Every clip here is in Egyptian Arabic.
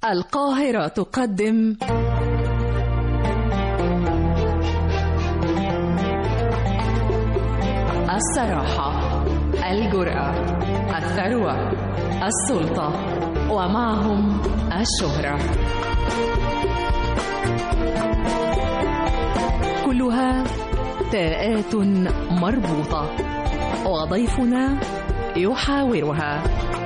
القاهرة تقدم الصراحة الجرأة الثروة السلطة ومعهم الشهرة كلها تاءات مربوطة وضيفنا يحاورها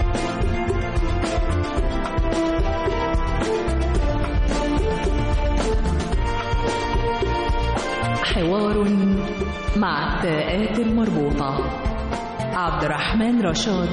حوار مع التاءات المربوطة عبد الرحمن رشاد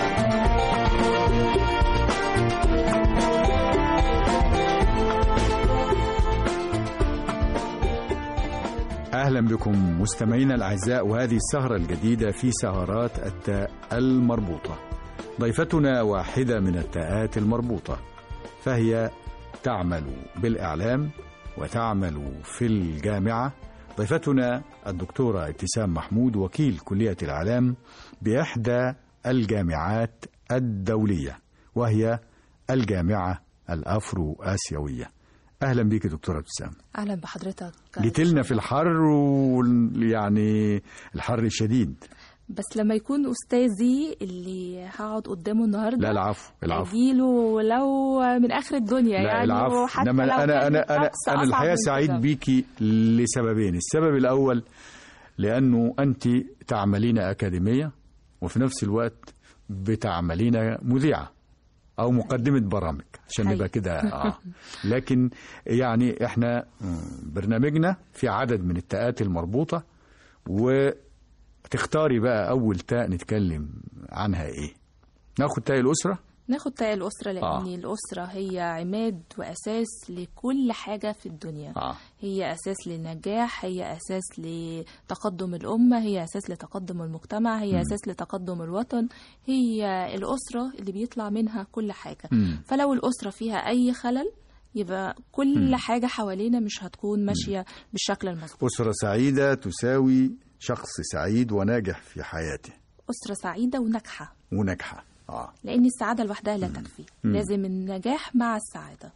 أهلا بكم مستمعينا الأعزاء وهذه السهرة الجديدة في سهرات التاء المربوطة ضيفتنا واحدة من التاءات المربوطة فهي تعمل بالإعلام وتعمل في الجامعة ضيفتنا الدكتورة ابتسام محمود وكيل كلية الإعلام بإحدى الجامعات الدولية وهي الجامعة الأفرو آسيوية أهلا بك دكتورة ابتسام اهلا بحضرتك جيت لنا في الحر ويعني الحر الشديد بس لما يكون استاذي اللي هقعد قدامه النهارده لا العفو العفو اجيله لو من اخر الدنيا لا يعني العفو وحتى انما لو انا كان انا انا الطقس انا أصعب الحقيقه من سعيد كده. بيكي لسببين السبب الاول لانه انت تعملين اكاديميه وفي نفس الوقت بتعملين مذيعه او مقدمه برامج عشان حقيقي. نبقى كده اه لكن يعني احنا مم، برنامجنا في عدد من التاءات المربوطه وتختاري بقى اول تاء نتكلم عنها ايه ناخد تاء الاسره ناخد تاء الاسره لان آه. الاسره هي عماد واساس لكل حاجه في الدنيا اه هي اساس للنجاح هي اساس لتقدم الامه هي اساس لتقدم المجتمع هي مم. اساس لتقدم الوطن هي الاسره اللي بيطلع منها كل حاجه مم. فلو الأسرة فيها أي خلل يبقى كل مم. حاجة حوالينا مش هتكون ماشية بالشكل المظبوط أسرة سعيدة تساوي شخص سعيد وناجح في حياته أسرة سعيدة وناجحة وناجحة آه. لأن السعادة لوحدها لا تكفي مم. لازم النجاح مع السعادة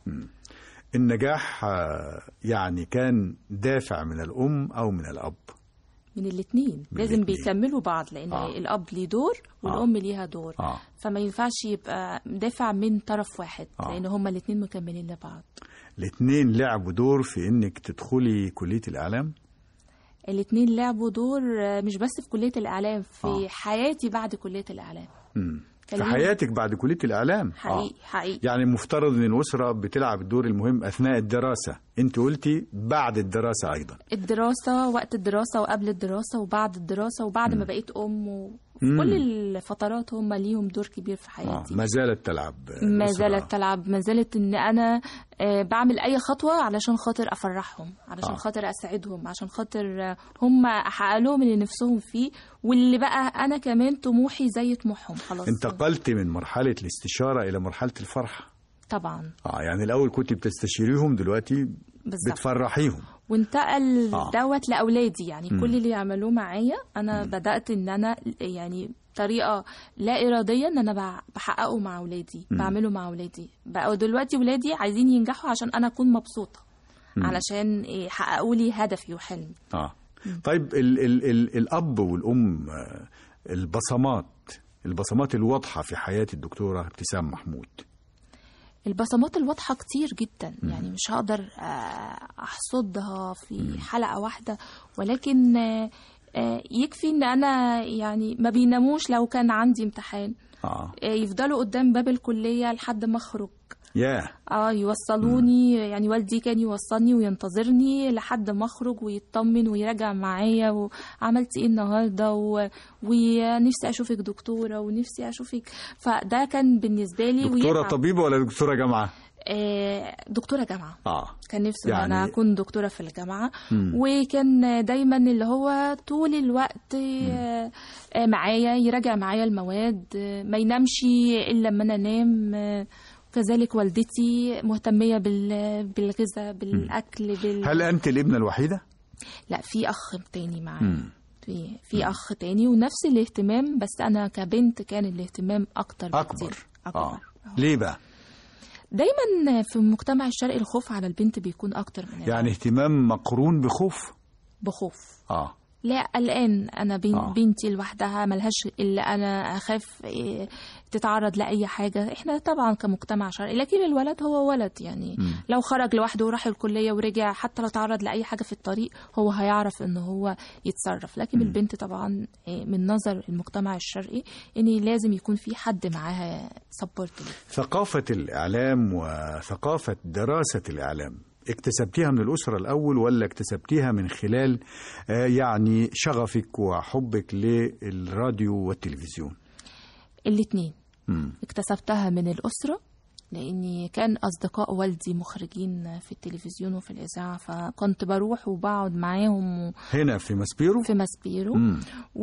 النجاح آه، يعني كان دافع من الأم أو من الأب من الاتنين من لازم الاتنين. بيكملوا بعض لأن آه. الأب ليه دور والأم ليها دور آه. فما ينفعش يبقى دافع من طرف واحد آه. لأن هما الاتنين مكملين لبعض الاتنين لعبوا دور في إنك تدخلي كلية الإعلام الاتنين لعبوا دور آه، مش بس في كلية الإعلام في آه. حياتي بعد كلية الإعلام مم. في كلمة. حياتك بعد كلية الإعلام حقيقي حقيقي يعني مفترض ان الاسره بتلعب الدور المهم اثناء الدراسه انت قلتي بعد الدراسه ايضا الدراسة وقت الدراسة وقبل الدراسة وبعد الدراسة وبعد ما بقيت أم وفي مم. كل الفترات هم ليهم دور كبير في آه. حياتي ما زالت تلعب آه، ما الأسرة. زالت تلعب ما زالت ان انا آه، بعمل اي خطوه علشان خاطر افرحهم علشان آه. خاطر اسعدهم عشان خاطر آه، هم احقق لهم اللي نفسهم فيه واللي بقى انا كمان طموحي زي طموحهم خلاص انتقلت من مرحله الاستشاره الى مرحله الفرحه طبعا اه يعني الاول كنت بتستشيريهم دلوقتي بالظبط بتفرحيهم وانتقل آه. دوت لاولادي يعني مم. كل اللي يعملوه معايا انا بدات ان انا يعني طريقه لا اراديه ان انا بع- بحققه مع اولادي مم. بعمله مع اولادي بقوا دلوقتي ولادي عايزين ينجحوا عشان انا اكون مبسوطه علشان يحققوا لي هدفي وحلمي اه طيب ال ال ال الاب والام آه، البصمات البصمات الواضحه في حياه الدكتوره ابتسام محمود البصمات الواضحة كتير جدا يعني مش هقدر آه، أحصدها في حلقة واحدة ولكن آه، آه، يكفي إن أنا يعني ما بيناموش لو كان عندي امتحان اه آه، يفضلوا قدام باب الكلية لحد ما أخرج يا اه يوصلوني يعني والدي كان يوصلني وينتظرني لحد ما اخرج ويطمن ويراجع معايا وعملت ايه النهارده و... ونفسي اشوفك دكتوره ونفسي اشوفك فده كان بالنسبه لي دكتوره ويتعب. طبيبه ولا دكتوره جامعه آه دكتوره جامعه اه كان نفسي يعني- يعني... انا اكون دكتوره في الجامعه مم. وكان دايما اللي هو طول الوقت آه، آه، معايا يراجع معايا المواد آه، ما ينامش الا لما انا انام آه، كذلك والدتي مهتميه بال- بالغذاء بالاكل بال... هل انت الابنه الوحيده لا في اخ تاني معايا مم. في في اخ تاني ونفس الاهتمام بس انا كبنت كان الاهتمام اكتر اكبر بكتير. اكبر اه ليه بقى دايما في المجتمع الشرقي الخوف على البنت بيكون اكتر من يعني الولد. اهتمام مقرون بخوف بخوف اه لا قلقان انا بين آه. آه. بنتي لوحدها ملهاش الا انا اخاف إيه، تتعرض لاي حاجه احنا طبعا كمجتمع شرقي لكن الولد هو ولد يعني مم. لو خرج لوحده وراح الكليه ورجع حتى لو تعرض لاي حاجه في الطريق هو هيعرف ان هو يتصرف لكن مم. البنت طبعا إيه، من نظر المجتمع الشرقي ان لازم يكون في حد معاها سبورت ثقافة الإعلام وثقافة دراسة الإعلام اكتسبتيها من الأسرة الأول ولا اكتسبتيها من خلال آه، يعني شغفك وحبك للراديو والتلفزيون الاثنين مم. اكتسبتها من الأسرة لأني كان أصدقاء والدي مخرجين في التلفزيون وفي الإذاعة فكنت بروح وبقعد معاهم هنا في ماسبيرو في ماسبيرو مم.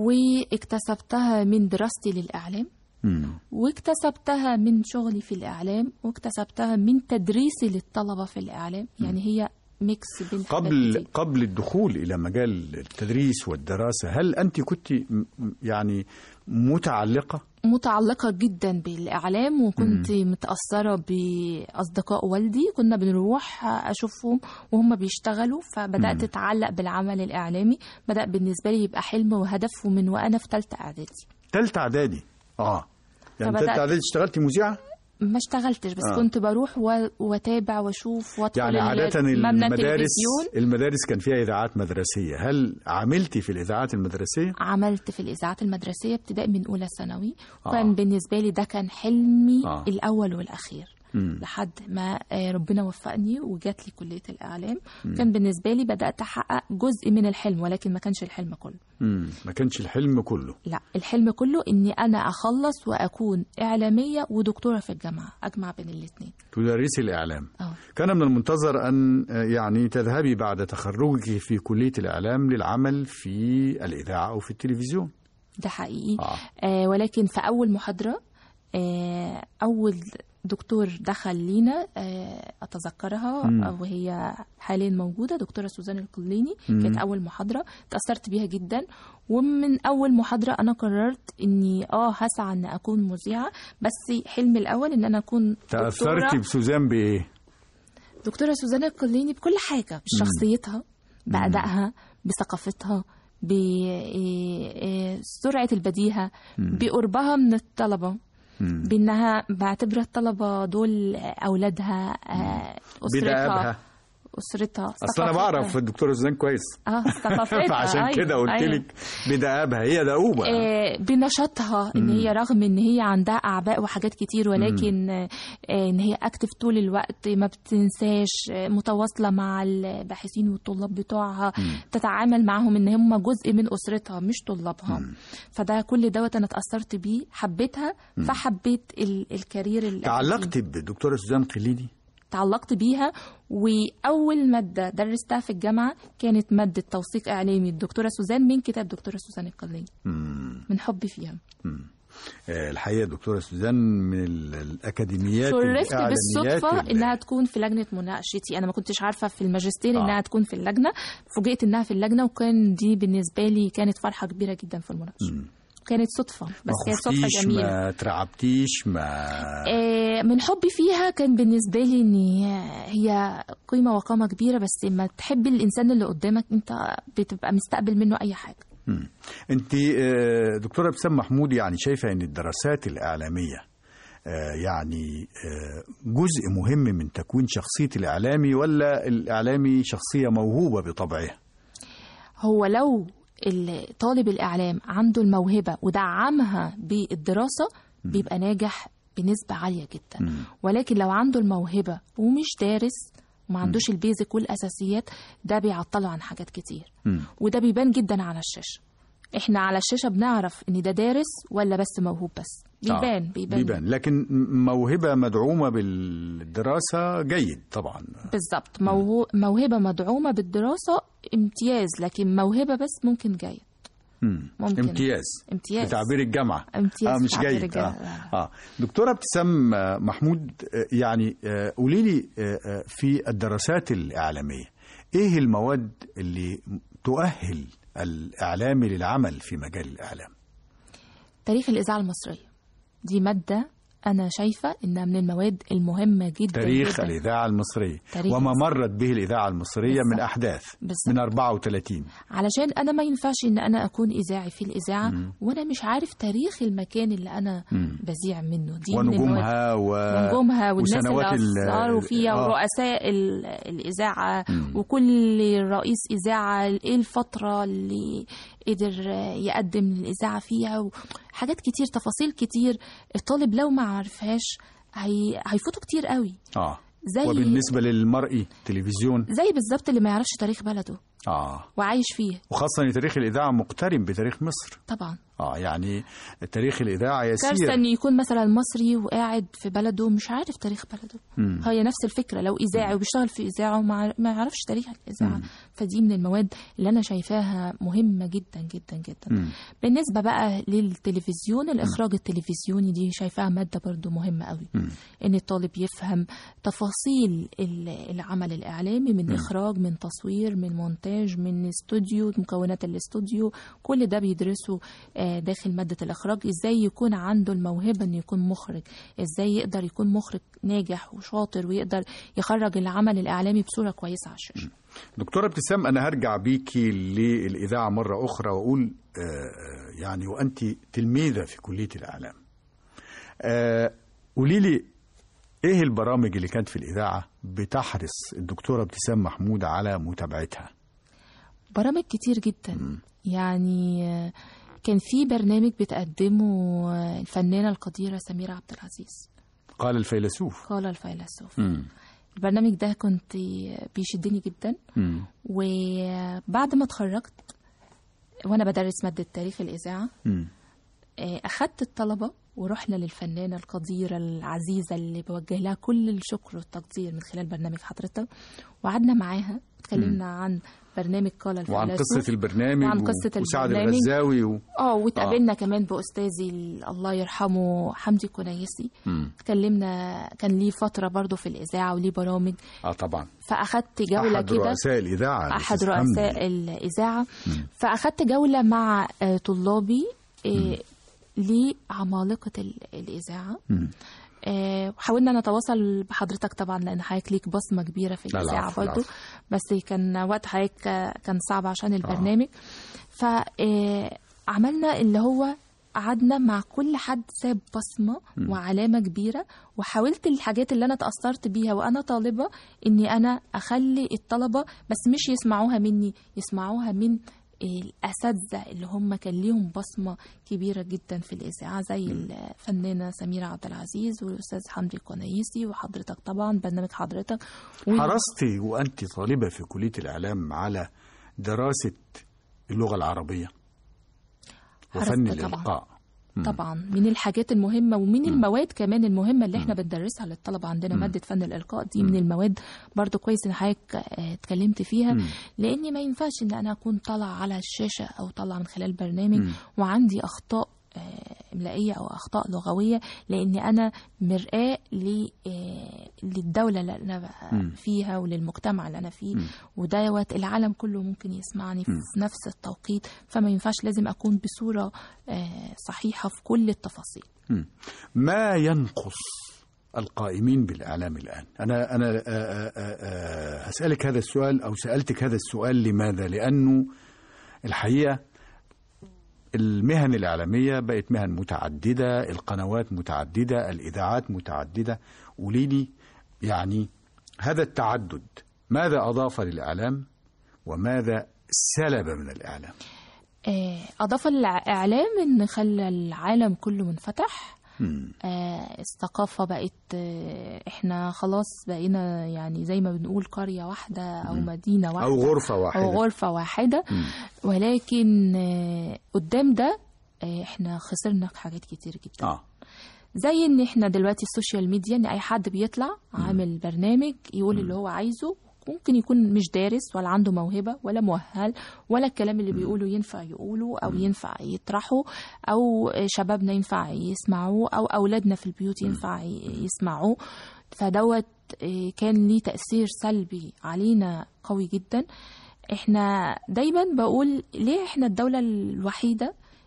واكتسبتها من دراستي للإعلام مم. واكتسبتها من شغلي في الإعلام واكتسبتها من تدريسي للطلبة في الإعلام يعني هي ميكس بين حاجات قبل كتير. قبل الدخول إلى مجال التدريس والدراسة هل أنت كنت م- م- يعني متعلقة متعلقة جدا بالإعلام وكنت متأثرة بأصدقاء والدي كنا بنروح أشوفهم وهم بيشتغلوا فبدأت مم. أتعلق بالعمل الإعلامي بدأ بالنسبة لي يبقى حلم وهدف ومن وأنا في ثالثة إعدادي تالتة إعدادي اه يعني فبدأت- تالتة إعدادي اشتغلتي مذيعة ما اشتغلتش بس آه. آه. كنت بروح و- واتابع واشوف وادخل يعني ال- عادة مبنى المدارس التلفزيون المدارس كان فيها إذاعات مدرسية هل عملتي في الإذاعات المدرسية؟ عملت في الإذاعات المدرسية ابتداء من أولى ثانوي آه. وكان بالنسبة لي ده كان حلمي آه. آه. الأول والأخير مم. لحد ما آه، ربنا وفقني وجات لي كلية الإعلام كان بالنسبة لي بدأت أحقق جزء من الحلم ولكن ما كانش الحلم كله مم. ما كانش الحلم كله لا الحلم كله إني أنا أخلص وأكون إعلامية ودكتورة في الجامعة أجمع بين الاثنين تدرسي الإعلام اه كان من المنتظر أن آه، يعني تذهبي بعد تخرجك في كلية الإعلام للعمل في الإذاعة أو في التلفزيون ده حقيقي آه. آه ولكن في أول محاضرة آه أول دكتور دخل لينا آه أتذكرها مم. آه، وهي حاليا موجودة دكتورة سوزان القليني مم. كانت أول محاضرة تأثرت بيها جدا ومن أول محاضرة أنا قررت إني آه هسعى إن أكون مذيعة بس حلمي الأول إن أنا أكون تأثرتي دكتورة بسوزان بإيه؟ دكتورة سوزان القليني بكل حاجة بشخصيتها بأدائها بثقافتها بسرعة البديهة بقربها من الطلبة مم. بانها بعتبر الطلبه دول اولادها آه، اسرتها بدأبها اسرتها أصل أنا ثقافتها. بعرف الدكتورة سوزان كويس اه ثقافتها فعشان أيوة، كده قلت أيوة. لك بدأبها هي دؤوبة آه، بنشاطها ان هي رغم ان هي عندها اعباء وحاجات كتير ولكن آه، ان هي اكتف طول الوقت ما بتنساش آه، متواصله مع الباحثين والطلاب بتوعها تتعامل معهم ان هم جزء من اسرتها مش طلابها فده كل دوت انا اتاثرت بيه حبيتها فحبيت ال- الكارير الأكاديمي. تعلقت بالدكتورة سوزان قليدي تعلقت بيها واول ماده درستها في الجامعه كانت ماده توثيق اعلامي الدكتوره سوزان من كتاب دكتوره سوزان القليني مم. من حبي فيها آه، الحقيقة دكتورة سوزان من ال- الأكاديميات شرفت الإعلاميات بالصدفه ال- انها تكون في لجنه مناقشتي انا ما كنتش عارفه في الماجستير آه. انها تكون في اللجنه فوجئت انها في اللجنه وكان دي بالنسبه لي كانت فرحه كبيره جدا في المناقشه كانت صدفه بس ما كانت صدفه خفتيش جميله ما ترعبتيش ما آه، من حبي فيها كان بالنسبة لي إن هي قيمة وقامة كبيرة بس لما تحب الإنسان اللي قدامك أنت بتبقى مستقبل منه أي حاجة مم. انت آه، دكتوره ابتسام محمود يعني شايفه ان الدراسات الاعلاميه آه، يعني آه، جزء مهم من تكوين شخصيه الاعلامي ولا الاعلامي شخصيه موهوبه بطبعها هو لو ال- طالب الإعلام عنده الموهبة ودعمها بالدراسة بيبقى ناجح بنسبة عالية جدا ولكن لو عنده الموهبة ومش دارس وما عندوش البيزك والأساسيات ده بيعطله عن حاجات كتير مم. وده بيبان جدا على الشاشة احنا على الشاشة بنعرف ان ده دارس ولا بس موهوب بس بيبان آه، بيبان, بيبان لكن موهبه مدعومه بالدراسه جيد طبعا بالظبط موهو- موهبة مدعومة بالدراسة امتياز لكن موهبة بس ممكن جيد مم. ممكن. امتياز امتياز بتعبير الجامعه امتياز آه مش تعبير جيد الجامعة. آه. آه. دكتورة ابتسام آه، محمود آه، يعني آه، قولي لي آه، آه، في الدراسات الإعلامية إيه المواد اللي تؤهل الإعلامي للعمل في مجال الإعلام تاريخ الإذاعة المصرية دي مادة انا شايفه انها من المواد المهمه جدا تاريخ جدا. الإذاعة المصرية تاريخ وما مصر. مرت به الإذاعة المصرية من بالظبط. أحداث بالظبط. من 34 علشان انا ما ينفعش ان انا اكون اذاعي في الاذاعه وانا مش عارف تاريخ المكان اللي انا بذيع منه دي من المواد ونجومها و... ونجومها والناس وسنوات اللي ال- اثروا فيها آه. ورؤساء ال- الاذاعه وكل رئيس اذاعه ايه الفتره اللي قدر يقدم الاذاعه فيها وحاجات كتير تفاصيل كتير الطالب لو ما عرفهاش هي... هيفوتوا كتير قوي آه. زي وبالنسبة للمرئي تلفزيون زي بالظبط اللي ما يعرفش تاريخ بلده آه وعايش فيه وخاصة إن تاريخ الإذاعة مقترن بتاريخ مصر طبعا آه يعني تاريخ الإذاعة يسير كارثه ان يكون مثلا مصري وقاعد في بلده مش عارف تاريخ بلده مم. هي نفس الفكره لو اذاعي وبيشتغل في اذاعه وما عار- ما يعرفش تاريخ الاذاعه فدي من المواد اللي انا شايفاها مهمه جدا جدا جدا مم. بالنسبه بقى للتلفزيون الاخراج التلفزيوني دي شايفاها ماده برضو مهمه قوي ان الطالب يفهم تفاصيل ال- العمل الاعلامي من اخراج من تصوير من مونتاج من استوديو مكونات الاستوديو كل ده بيدرسه آه، داخل ماده الاخراج ازاي يكون عنده الموهبه انه يكون مخرج ازاي يقدر يكون مخرج ناجح وشاطر ويقدر يخرج العمل الاعلامي بصوره كويسه على الشاشه دكتورة ابتسام أنا هرجع بيكي للإذاعة مرة أخرى وأقول آه، يعني وأنت تلميذة في كلية الإعلام آه، قولي لي إيه البرامج اللي كانت في الإذاعة بتحرص الدكتورة ابتسام محمود على متابعتها برامج كتير جدا يعني آه، كان في برنامج بتقدمه آه، الفنانه القديره سميره عبد العزيز قال الفيلسوف قال الفيلسوف مم. البرنامج ده كنت بيشدني جدا مم. وبعد ما اتخرجت وانا بدرس ماده تاريخ الاذاعه مم. آه، اخدت الطلبه ورحنا للفنانه القديره العزيزه اللي بوجه لها كل الشكر والتقدير من خلال برنامج حضرتك وقعدنا معاها اتكلمنا عن برنامج قال الفيلسوف وعن قصة البرنامج وعن و- قصة وسعد البرنامج. الغزاوي و... اه واتقابلنا كمان باستاذي ال- الله يرحمه حمدي كنيسي مم. اتكلمنا كان ليه فتره برضه في الاذاعه وليه برامج اه طبعا فاخدت جوله أحد كده رؤساء الإذاعة احد الأستاذ رؤساء حمدي. الاذاعه فاخدت جوله مع آه، طلابي آه، لعمالقه ال- الاذاعه مم. آه، حاولنا نتواصل بحضرتك طبعا لان حضرتك ليك بصمه كبيره في لا، الاذاعه العفو، برضو العفو. بس كان وقت حضرتك آه، كان صعب عشان البرنامج فعملنا اللي هو قعدنا مع كل حد ساب بصمة وعلامة كبيرة وحاولت الحاجات اللي أنا تأثرت بيها وأنا طالبة إني أنا أخلي الطلبة بس مش يسمعوها مني يسمعوها من الأساتذة اللي هم كان ليهم بصمة كبيرة جدا في الإذاعة زي الفنانة سميرة عبد العزيز والأستاذ حمدي القنيسي وحضرتك طبعا برنامج حضرتك و- حرصتي وأنت طالبة في كلية الإعلام على دراسة اللغة العربية وفن حرصت طبعاً. الإلقاء طبعا من الحاجات المهمة ومن المواد كمان المهمة اللي احنا بندرسها للطلبة عندنا مادة فن الإلقاء دي من المواد برضو كويس ان حضرتك آه، اتكلمت فيها لأني ما ينفعش ان أنا أكون طالعة على الشاشة أو طالعة من خلال برنامج وعندي أخطاء آه، إملائية أو أخطاء لغوية لأني أنا مرآة ل- آه، للدولة اللي أنا بقى فيها وللمجتمع اللي أنا فيه ودوت العالم كله ممكن يسمعني في نفس التوقيت فما ينفعش لازم أكون بصورة آه، صحيحة في كل التفاصيل مم. ما ينقص القائمين بالإعلام الآن أنا أنا آه، آه، آه، هسألك هذا السؤال أو سألتك هذا السؤال لماذا لأنه الحقيقة المهن الإعلامية بقت مهن متعددة القنوات متعددة الإذاعات متعددة قولي لي يعني هذا التعدد ماذا أضاف للإعلام وماذا سلب من الإعلام آه، أضاف الإعلام إن خلى العالم كله منفتح مم. آه، الثقافة بقت آه، إحنا خلاص بقينا يعني زي ما بنقول قرية واحدة أو مدينة واحدة أو غرفة واحدة أو غرفة واحدة ولكن آه، قدام ده آه، إحنا خسرنا حاجات كتير جدا آه. زي ان احنا دلوقتي السوشيال ميديا ان اي حد بيطلع عامل برنامج يقول اللي هو عايزه ممكن يكون مش دارس ولا عنده موهبة ولا مؤهل ولا الكلام اللي بيقوله ينفع يقوله أو ينفع يطرحه أو شبابنا ينفع يسمعوه أو أولادنا في البيوت ينفع ي- يسمعوه فدوت آه، كان ليه تأثير سلبي علينا قوي جدا احنا دايما بقول ليه احنا الدولة الوحيدة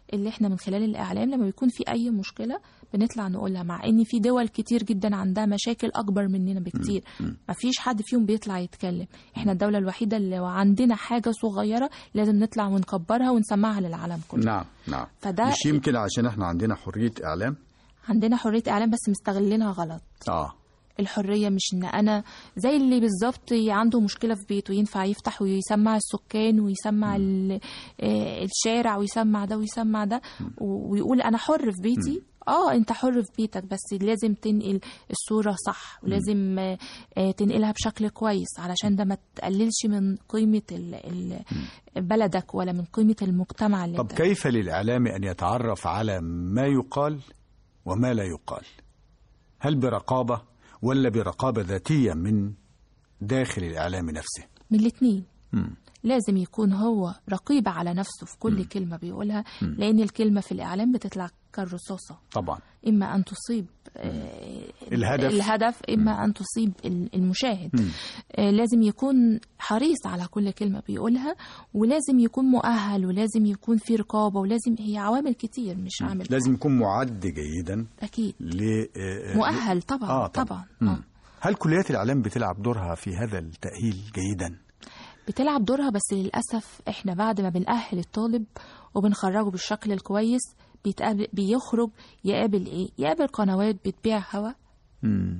اللي احنا من خلال الاعلام لما بيكون في اي مشكله بنطلع نقولها مع ان في دول كتير جدا عندها مشاكل اكبر مننا بكتير ما فيش حد فيهم بيطلع يتكلم احنا الدوله الوحيده اللي لو عندنا حاجه صغيره لازم نطلع ونكبرها ونسمعها للعالم كله نعم نعم فده مش يمكن عشان احنا عندنا حريه اعلام عندنا حريه اعلام بس مستغلينها غلط اه الحرية مش إن أنا زي اللي بالظبط عنده مشكلة في بيته ينفع يفتح ويسمع السكان ويسمع ال- آه، الشارع ويسمع ده ويسمع ده و- ويقول أنا حر في بيتي اه انت حر في بيتك بس لازم تنقل الصورة صح ولازم آه، آه، تنقلها بشكل كويس علشان ده ما تقللش من قيمة ال- ال- بلدك ولا من قيمة المجتمع اللي طب انت كيف للاعلام ان يتعرف على ما يقال وما لا يقال هل برقابه ولا برقابه ذاتيه من داخل الاعلام نفسه من الاتنين مم. لازم يكون هو رقيب على نفسه في كل كلمة بيقولها لأن الكلمة في الإعلام بتطلع كالرصاصة طبعا إما أن تصيب آه، الهدف. الهدف إما أن تصيب ال- المشاهد آه، لازم يكون حريص على كل كلمة بيقولها ولازم يكون مؤهل ولازم يكون في رقابة ولازم هي عوامل كتير مش عامل لازم يكون معد جيدا أكيد ل آه، مؤهل طبعا آه طبعا, طبعا, طبعا. مم. هل كليات الاعلام بتلعب دورها في هذا التاهيل جيدا بتلعب دورها بس للأسف احنا بعد ما بنأهل الطالب وبنخرجه بالشكل الكويس بيتقابل بيخرج يقابل ايه يقابل قنوات بتبيع هوا مم.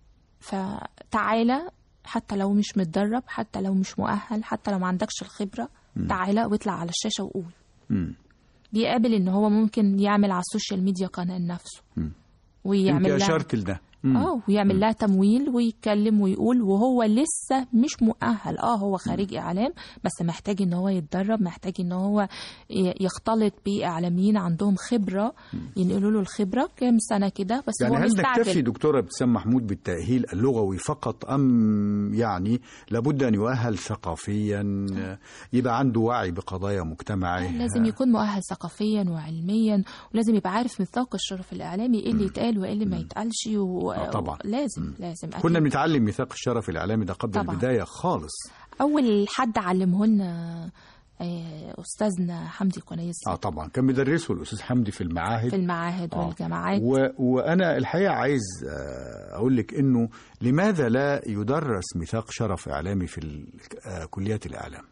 فتعالى حتى لو مش متدرب حتى لو مش مؤهل حتى لو ما عندكش الخبرة تعالى واطلع على الشاشة وقول مم. بيقابل ان هو ممكن يعمل على السوشيال ميديا قناة لنفسه انت ويعمل لها اشرت لده مم. اه ويعمل لها تمويل ويتكلم ويقول وهو لسه مش مؤهل اه هو خريج اعلام بس محتاج ان هو يتدرب محتاج ان هو ي- يختلط باعلاميين عندهم خبره ينقلوا له الخبره كام سنه كده بس يعني هو هل نكتفي مستعجل دكتورة ابتسام محمود بالتأهيل اللغوي فقط أم يعني لابد أن يؤهل ثقافيا يبقى عنده وعي بقضايا مجتمعه لازم يكون مؤهل ثقافيا وعلميا ولازم يبقى عارف ميثاق الشرف الاعلامي ايه اللي يتقال وايه اللي ما يتقالش و... آه، طبعا. لازم لازم أكيد. كنا بنتعلم ميثاق الشرف الإعلامي ده قبل طبعا. البداية خالص اول حد علمه لنا آه، استاذنا حمدي قنيسي اه طبعا كان بيدرسه الأستاذ حمدي في المعاهد في المعاهد آه. والجامعات و... وأنا الحقيقة عايز آه، أقول لك إنه لماذا لا يدرس ميثاق شرف إعلامي في ال- آه، كليات الإعلام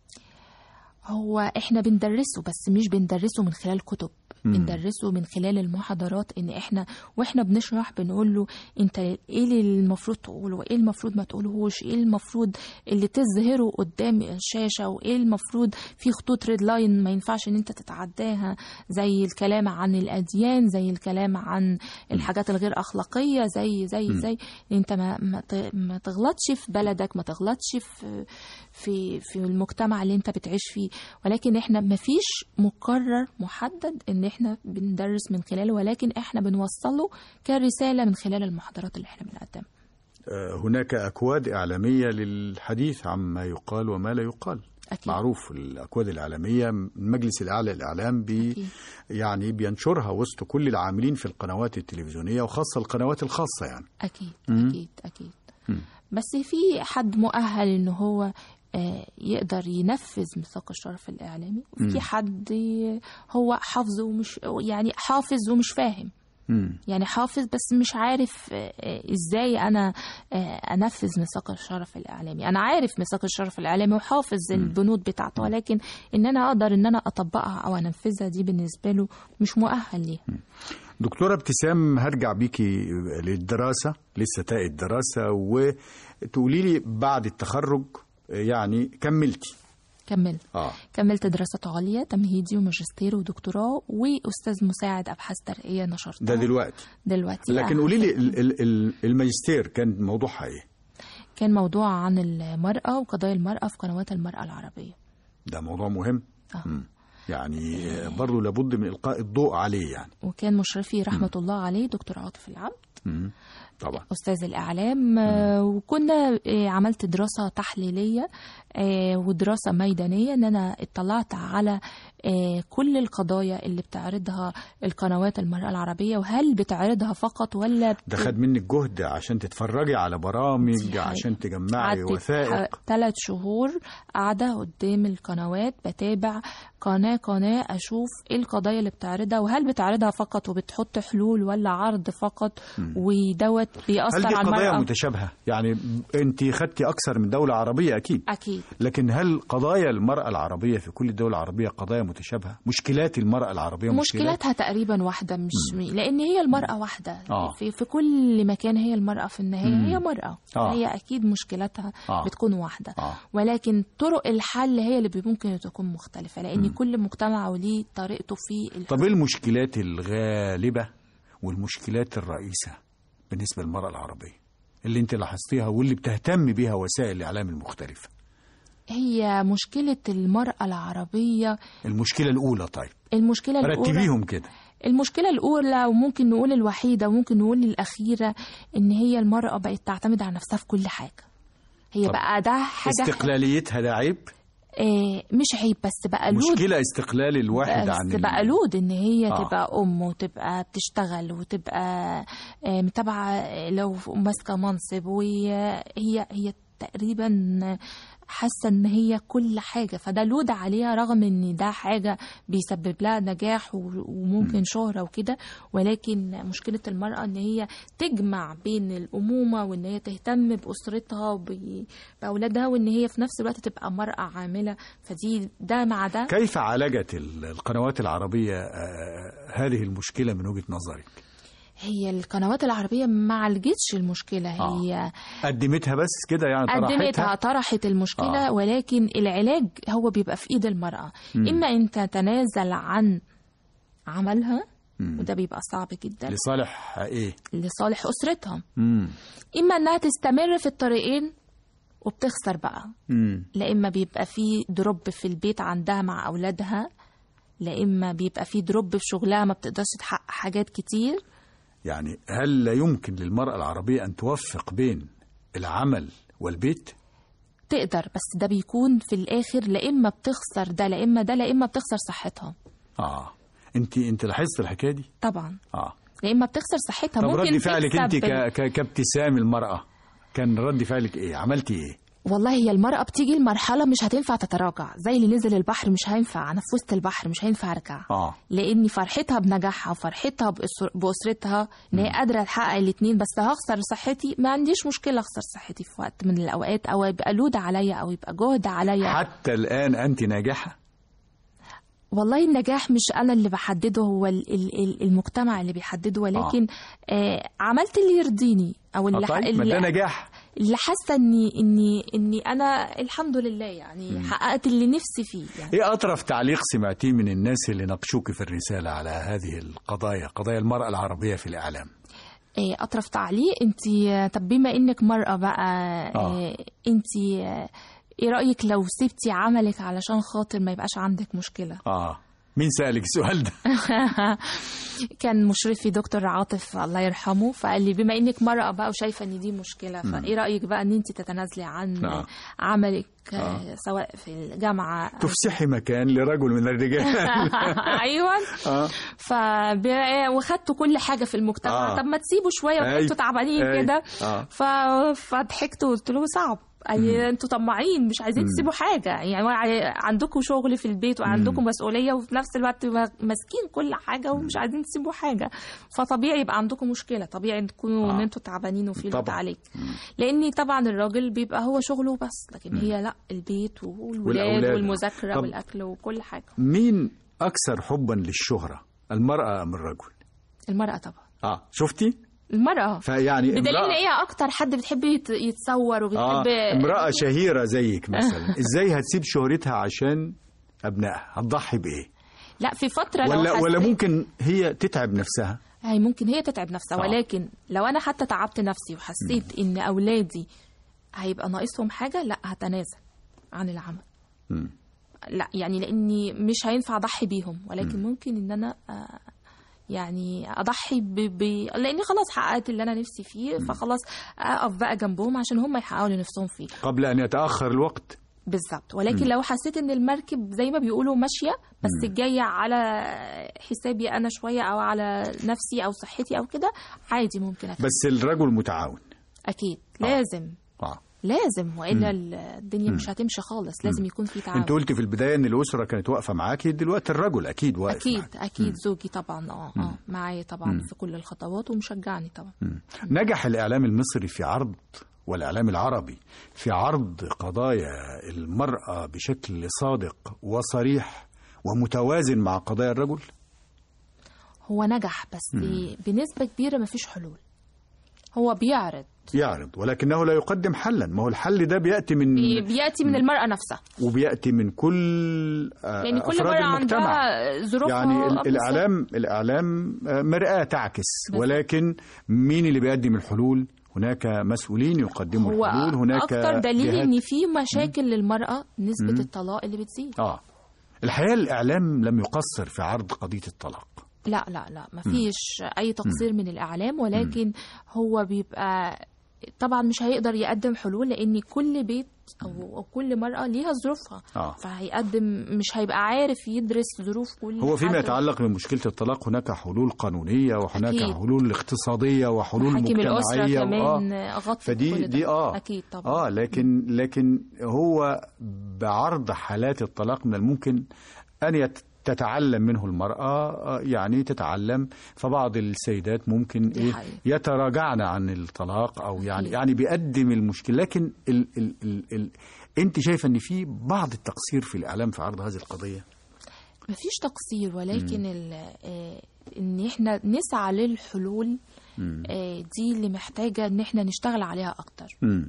هو احنا بندرسه بس مش بندرسه من خلال كتب بندرسه من خلال المحاضرات ان احنا واحنا بنشرح بنقول له انت ايه اللي المفروض تقوله وايه المفروض ما تقولهوش ايه المفروض اللي تظهره قدام الشاشه وايه المفروض في خطوط ريد لاين ما ينفعش ان انت تتعداها زي الكلام عن الاديان زي الكلام عن الحاجات الغير اخلاقيه زي زي زي انت ما ما ت- ما تغلطش في بلدك ما تغلطش في في في المجتمع اللي انت بتعيش فيه ولكن احنا ما فيش مقرر محدد ان احنا بندرس من خلاله ولكن احنا بنوصله كرساله من خلال المحاضرات اللي احنا بنقدمها آه، هناك أكواد إعلامية للحديث عما يقال وما لا يقال أكيد. معروف الأكواد الإعلامية المجلس الأعلى للإعلام بي أكيد. يعني بينشرها وسط كل العاملين في القنوات التلفزيونية وخاصة القنوات الخاصة يعني اكيد اكيد اكيد بس في حد مؤهل ان هو آه، يقدر ينفذ ميثاق الشرف الاعلامي وفي حد هو حافظ ومش يعني حافظ ومش فاهم مم. يعني حافظ بس مش عارف آه، آه، ازاي انا آه، انفذ ميثاق الشرف الاعلامي انا عارف ميثاق الشرف الاعلامي وحافظ البنود بتاعته ولكن ان انا اقدر ان انا اطبقها او انفذها دي بالنسبه له مش مؤهل ليها دكتورة ابتسام هرجع بيكي للدراسة لسه تاء الدراسة وتقولي لي بعد التخرج يعني كملتي كملت اه كملت دراسات عليا تمهيدي وماجستير ودكتوراه واستاذ مساعد ابحاث ترقيه نشرتها ده دلوقتي دلوقتي لكن قولي لي ال- ال- ال- الماجستير كان موضوعها ايه؟ كان موضوع عن المراه وقضايا المراه في قنوات المراه العربيه ده موضوع مهم آه. مم. يعني برضه لابد من إلقاء الضوء عليه يعني وكان مشرفي رحمه الله عليه دكتور عاطف العبد مم. طبعا استاذ الاعلام آه، وكنا آه، عملت دراسه تحليليه آه، ودراسه ميدانيه ان انا اطلعت على آه، كل القضايا اللي بتعرضها القنوات المرأة العربية وهل بتعرضها فقط ولا ده خد منك جهد عشان تتفرجي على برامج دي حقيقة. عشان تجمعي وثائق ثلاث شهور قاعدة قدام القنوات بتابع قناة قناة أشوف إيه القضايا اللي بتعرضها وهل بتعرضها فقط وبتحط حلول ولا عرض فقط ودوت هل بيأثر دي على قضايا المرأة متشابهة يعني انت خدتي اكثر من دولة عربية اكيد أكيد لكن هل قضايا المرأة العربية في كل الدول العربية قضايا متشابهة مشكلات المرأة العربية مشكلات مشكلاتها تقريبا واحدة مش لأن هي المرأة واحدة آه. في, في كل مكان هي المرأة في النهاية مم. هي مرأة آه. هي أكيد مشكلاتها آه. بتكون واحدة آه. ولكن طرق الحل هي اللي ممكن تكون مختلفة لأن كل مجتمع وليه طريقته في الحل. طب ايه المشكلات الغالبة والمشكلات الرئيسة بالنسبة للمرأة العربية اللي انت لاحظتيها واللي بتهتم بيها وسائل الاعلام المختلفة هي مشكلة المرأة العربية المشكلة الاولى طيب المشكلة الأولى رتبيهم كده المشكلة الأولى وممكن نقول الوحيدة وممكن نقول الأخيرة إن هي المرأة بقت تعتمد على نفسها في كل حاجة هي طب بقى ده حاجة استقلاليتها ده عيب آه مش عيب بس بقى لود مشكلة استقلال الواحد عن بس ال- بقى لود ان هي آه. آه. تبقى ام وتبقى بتشتغل وتبقى آه، متابعه لو ماسكه منصب وهي هي هي تقريبا حاسه ان هي كل حاجه فده لود عليها رغم ان ده حاجه بيسبب لها نجاح و- وممكن شهره وكده ولكن مشكله المراه ان هي تجمع بين الامومه وان هي تهتم باسرتها وب- باولادها وان هي في نفس الوقت تبقى مراه عامله فدي ده مع ده كيف عالجت ال- القنوات العربية آه، هذه المشكلة من وجهة نظرك هي القنوات العربية ما عالجتش المشكلة هي قدمتها بس كده يعني قدمتها طرحتها طرحت المشكلة آه. ولكن العلاج هو بيبقى في إيد المرأة إما أن تتنازل عن عملها وده بيبقى صعب جدا لصالح ايه لصالح أسرتها مم. إما أنها تستمر في الطريقين وبتخسر بقى مم. لا إما بيبقى في دروب في البيت عندها مع أولادها لا إما بيبقى في دروب في شغلها ما بتقدرش تحقق حاجات كتير يعني هل لا يمكن للمرأة العربية أن توفق بين العمل والبيت؟ تقدر بس ده بيكون في الآخر لا إما بتخسر ده لا إما ده لا إما بتخسر صحتها اه انت انت لاحظت الحكايه دي؟ طبعا اه لا إما بتخسر صحتها طب ممكن رد فعلك انت تكسب ال- ك... ك... كابتسام المرأة كان رد فعلك ايه؟ عملتي ايه؟ والله هي المرأة بتيجي لمرحلة مش هتنفع تتراجع زي اللي نزل البحر مش هينفع أنا في وسط البحر مش هينفع أرجع اه لأن فرحتها بنجاحها وفرحتها بأسر- بأسرتها إن هي قادرة تحقق الاتنين بس هخسر صحتي ما عنديش مشكلة أخسر صحتي في وقت من الأوقات أو يبقى لود عليا أو يبقى جهد عليا حتى الآن أنت ناجحة؟ والله النجاح مش انا اللي بحدده هو ال- ال- ال- المجتمع اللي بيحدده ولكن آه عملت اللي يرضيني او آه اللي ح- طيب ما ده اللي, نجاح اللي حاسه اني اني اني انا الحمد لله يعني حققت اللي نفسي فيه يعني ايه أطرف تعليق سمعتيه من الناس اللي ناقشوك في الرسالة على هذه القضايا قضايا المرأة العربية في الإعلام؟ آه اطرف تعليق انت طب بما انك مرأة بقى آه انت آه ايه رايك لو سبتي عملك علشان خاطر ما يبقاش عندك مشكله اه مين سألك السؤال ده؟ كان مشرفي دكتور عاطف الله يرحمه فقال لي بما انك مرأة بقى وشايفه ان دي مشكله فايه رايك بقى ان انت تتنازلي عن آه. عملك آه. سواء في الجامعه أو- تفسحي مكان لرجل من الرجال ايوه اه ف وخدتوا كل حاجه في المجتمع آه. طب ما تسيبوا شويه أي. وانتوا تعبانين أي. كده آه. ف... فضحكت وقلت له صعب أي انتوا طماعين مش عايزين تسيبوا حاجه يعني وع- عندكم شغل في البيت وعندكم مسؤوليه وفي نفس الوقت ما- ماسكين كل حاجه ومش عايزين تسيبوا حاجه فطبيعي يبقى عندكم مشكله طبيعي تكونوا آه. ان انتوا تعبانين وفي لود طبعاً. عليك لان طبعا الراجل بيبقى هو شغله بس لكن هي لا البيت والولاد والأولاد. والمذاكره طب- والاكل وكل حاجه مين أكثر حبا للشهرة؟ المرأة أم الرجل؟ المراه طبعا اه شفتي؟ المراه فيعني بدليل ان امرأة هي اكتر حد بتحب يت- يتصور وبتحب آه امرأة شهيرة زيك مثلا ازاي هتسيب شهرتها عشان أبنائها؟ هتضحي بإيه؟ لا في فتره لو ولا ولا حسيت- ممكن هي تتعب نفسها؟ هي ممكن هي تتعب نفسها آه. ولكن لو انا حتى تعبت نفسي وحسيت ان اولادي هيبقى ناقصهم حاجه لا هتنازل عن العمل مم. لا يعني لاني مش هينفع اضحي بيهم ولكن ممكن ان انا آه، يعني اضحي ب... ب... لاني خلاص حققت اللي انا نفسي فيه فخلاص اقف بقى جنبهم عشان هم يحققوا اللي نفسهم فيه قبل أن يتأخر الوقت بالظبط ولكن لو حسيت ان المركب زي ما بيقولوا ماشيه بس جايه على حسابي انا شويه او على نفسي او صحتي او كده عادي ممكن أفهم. بس الرجل متعاون اكيد لازم اه لازم والا الدنيا مش هتمشي خالص لازم يكون في تعاون انت قلت في البدايه ان الاسره كانت واقفه معاكي دلوقتي الرجل اكيد واقف اكيد معاك. اكيد زوجي طبعا اه اه معايا طبعا في كل الخطوات ومشجعني طبعا نجح الاعلام المصري في عرض والاعلام العربي في عرض قضايا المراه بشكل صادق وصريح ومتوازن مع قضايا الرجل هو نجح بس بنسبه كبيره مفيش حلول هو بيعرض يعرض ولكنه لا يقدم حلا ما هو الحل ده بياتي من بي- بياتي من المراه نفسها وبياتي من كل آه، لان كل أفراد مرة المجتمع. عندها ظروفها يعني ال- بالظبط. الاعلام الاعلام آه، مرآة تعكس ولكن مين اللي بيقدم الحلول هناك مسؤولين يقدموا هو الحلول هناك اكتر دليل جهات- ان في مشاكل للمراه نسبه الطلاق اللي بتزيد اه الحقيقه الاعلام لم يقصر في عرض قضيه الطلاق لا لا لا مفيش اي تقصير من الاعلام ولكن هو بيبقى طبعا مش هيقدر يقدم حلول لان كل بيت او أو كل مراه ليها ظروفها آه. فهيقدم مش هيبقى عارف يدرس ظروف كل هو فيما حد. يتعلق بمشكله الطلاق هناك حلول قانونيه وهناك أكيد. حلول اقتصاديه وحلول محاكم الاسره مجتمعيه كمان وآه. غطت فدي كل ده. دي اه اكيد طبعا اه لكن لكن هو بعرض حالات الطلاق من الممكن ان يت تتعلم منه المرأة آه، يعني تتعلم فبعض السيدات ممكن دي إيه حقيقة. يتراجعن عن الطلاق أو يعني أكيد. يعني بيقدم المشكلة لكن ال ال ال ال أنت شايفة أن في بعض التقصير في الإعلام في عرض هذه القضية مفيش تقصير ولكن ال- آه، ان احنا نسعى للحلول آه، دي اللي محتاجه ان احنا نشتغل عليها اكتر مم.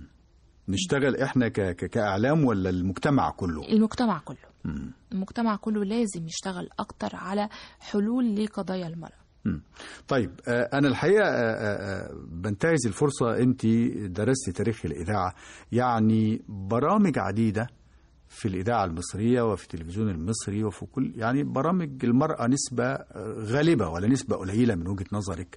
نشتغل إحنا ك ك كإعلام ولا المجتمع كله المجتمع كله المجتمع كله لازم يشتغل اكتر على حلول لقضايا المرأة مم. طيب آه، أنا الحقيقة آه، آه، آه، بنتهز الفرصة أنت درست تاريخ الإذاعة يعني برامج عديدة في الإذاعة المصرية وفي التلفزيون المصري وفي كل يعني برامج المرأة نسبة آه، غالبة ولا نسبة قليلة من وجهة نظرك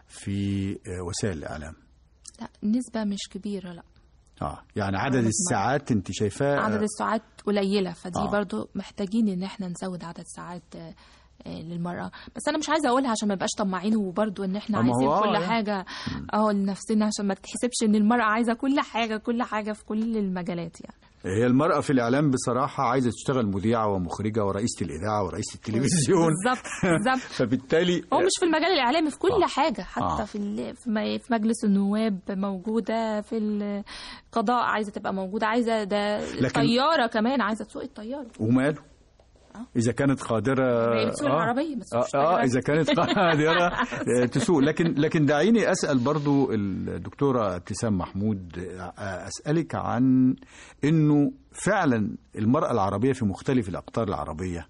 في آه، وسائل الإعلام لا نسبة مش كبيرة لا اه يعني عدد عدد الساعات انت شايفاه عدد الساعات قليلة فدي آه. آه. برضو محتاجين ان احنا نزود عدد ساعات آه، آه، للمرأة بس انا مش عايزة اقولها عشان ما يبقاش طماعين وبرضو ان احنا أما هو عايزين آه كل يعني. حاجة اه لنفسنا عشان ما تحسبش ان المرأة عايزة كل حاجة كل حاجة في كل المجالات يعني هي المرأة في الإعلام بصراحة عايزة تشتغل مذيعة ومخرجة ورئيسة الإذاعة ورئيسة التلفزيون بالظبط بالظبط فبالتالي هو مش في المجال الاعلامي في كل آه. آه. حاجه حتى آه. آه. في ال- في م- في مجلس النواب موجوده في القضاء عايزه تبقى موجوده عايزه ده لكن- الطياره كمان عايزه تسوق الطياره وماله آه. إذا كانت قادرة هي بتسوق العربية، ما آه, تسوقش آه طيارة. إذا كانت قادرة آه، تسوق لكن لكن دعيني أسأل برضو الدكتورة ابتسام محمود آه، أسألك عن إنه فعلا المرأة العربية في مختلف الأقطار العربية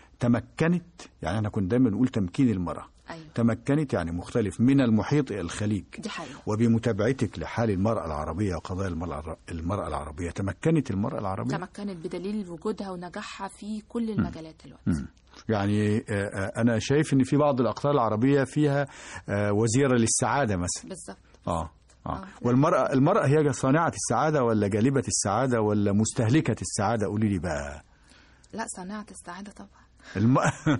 تمكنت يعني احنا كنا دايما نقول تمكين المرأة أيوة. تمكنت يعني مختلف من المحيط إلى الخليج دي حقيقة. وبمتابعتك لحال المرأة العربية وقضايا المرأة المرأة العربية تمكنت المرأة العربية تمكنت بدليل وجودها ونجاحها في كل المجالات دلوقتي يعني آه، آه، أنا شايف إن في بعض الأقطار العربية فيها آه، وزيرة للسعادة مثلا بالظبط آه آه. آه. والمرأة المرأة هي صانعة السعادة ولا جالبة السعادة ولا مستهلكة السعادة قولي لي بقى لا صناعه السعاده طبعا الم...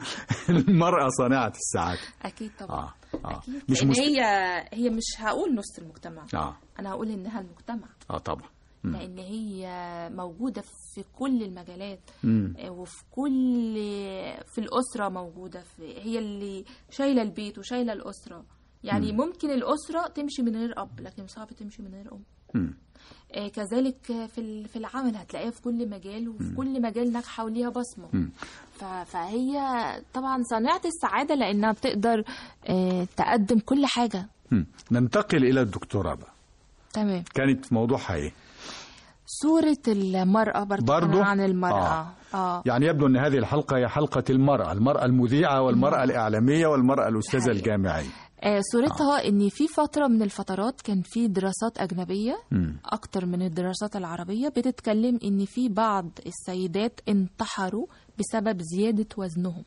المرأة صانعة السعادة اكيد طبعا آه. آه. اكيد مش لان مست... هي هي مش هقول نص المجتمع آه. انا هقول انها المجتمع آه طبعا لان هي موجوده في كل المجالات مم. آه، وفي كل في الاسره موجوده في هي اللي شايله البيت وشايله الاسره يعني ممكن الاسره تمشي من غير اب لكن صعب تمشي من غير ام مم. آه، كذلك في ال- في العمل هتلاقيها في كل مجال وفي كل مجال ناجحه وليها بصمه مم. ف- فهي طبعا صانعه السعاده لانها بتقدر آه، تقدم كل حاجه مم. ننتقل إلى الدكتوراه بقى تمام كانت موضوعها إيه؟ صوره المراه برضو, برضو؟ كمان عن المراه آه. اه, آه. يعني يبدو أن هذه الحلقة هي حلقة المرأة المرأة المذيعة والمرأة الإعلامية والمرأة الأستاذة حقيقة. الجامعية آه، صورتها ان في فتره من الفترات كان في دراسات اجنبيه مم. اكتر من الدراسات العربيه بتتكلم ان في بعض السيدات انتحروا بسبب زياده وزنهم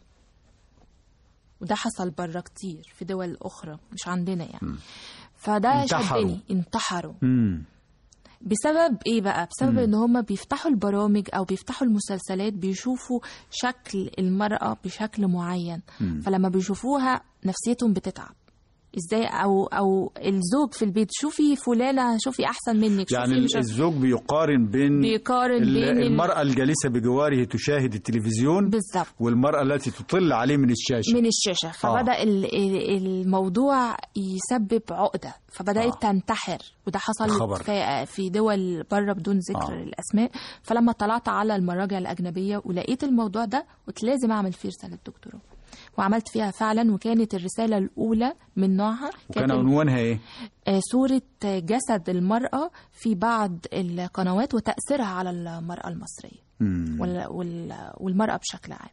وده حصل بره كتير في دول اخرى مش عندنا يعني فده انتحروا. شدني انتحروا مم. بسبب ايه بقى بسبب مم. ان هم بيفتحوا البرامج او بيفتحوا المسلسلات بيشوفوا شكل المرأة بشكل معين مم. فلما بيشوفوها نفسيتهم بتتعب ازاي او او الزوج في البيت شوفي فلانه شوفي احسن منك يعني شوفي مش الزوج بيقارن بين بيقارن ال- بين ال- المرأة الجالسة بجواره تشاهد التلفزيون بالظبط والمرأة التي تطل عليه من الشاشة من الشاشه فبدا ال- ال- الموضوع يسبب عقده فبدات آه. تنتحر وده حصل خبر. في في دول بره بدون ذكر آه. الاسماء فلما طلعت على المراجع الاجنبيه ولقيت الموضوع ده قلت لازم اعمل فيه رساله دكتوراه وعملت فيها فعلا وكانت الرساله الاولى من نوعها وكان كانت عنوانها ايه؟ آه، صورة جسد المرأة في بعض القنوات وتأثيرها على المرأة المصرية مم. وال- وال- والمرأة بشكل عام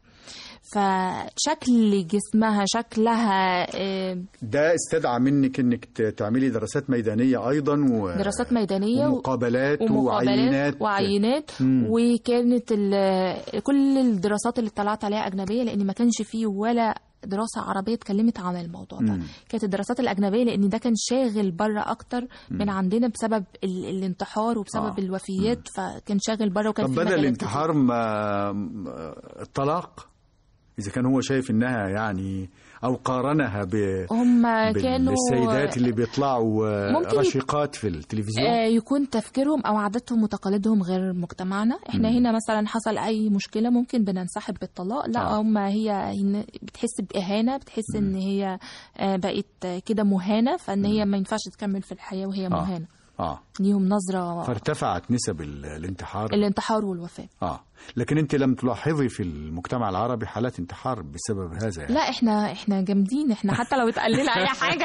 فشكل جسمها شكلها آه، ده استدعى منك انك ت- تعملي دراسات ميدانية ايضا و... دراسات ميدانية و- ومقابلات ومقابلات وعينات وعينات مم. وكانت ال- كل الدراسات اللي طلعت عليها أجنبية لأن ما كانش فيه ولا دراسة عربية اتكلمت عن الموضوع ده مم. كانت الدراسات الأجنبية لأن ده كان شاغل بره أكتر من عندنا بسبب ال- الانتحار وبسبب آه. الوفيات فكان شاغل بره وكان طب في بدل مجالات الانتحار ما ما- الطلاق اذا كان هو شايف انها يعني او قارنها ب كتير. هم كانوا بالسيدات اللي بيطلعوا آه، ممكن يك- رشيقات في التلفزيون آه، يكون تفكيرهم او عاداتهم وتقاليدهم غير مجتمعنا احنا مم. هنا مثلا حصل اي مشكله ممكن بننسحب بالطلاق لا آه. هم هي هن- بتحس باهانه بتحس ان هي آه، بقت كده مهانه فان هي ما ينفعش تكمل في الحياه وهي مهانه اه ليهم نظره فارتفعت نسب ال- الانتحار الانتحار والوفاه اه لكن انت لم تلاحظي في المجتمع العربي حالات انتحار بسبب هذا يعني. لا احنا احنا جامدين احنا حتى لو اتقال لنا اي حاجه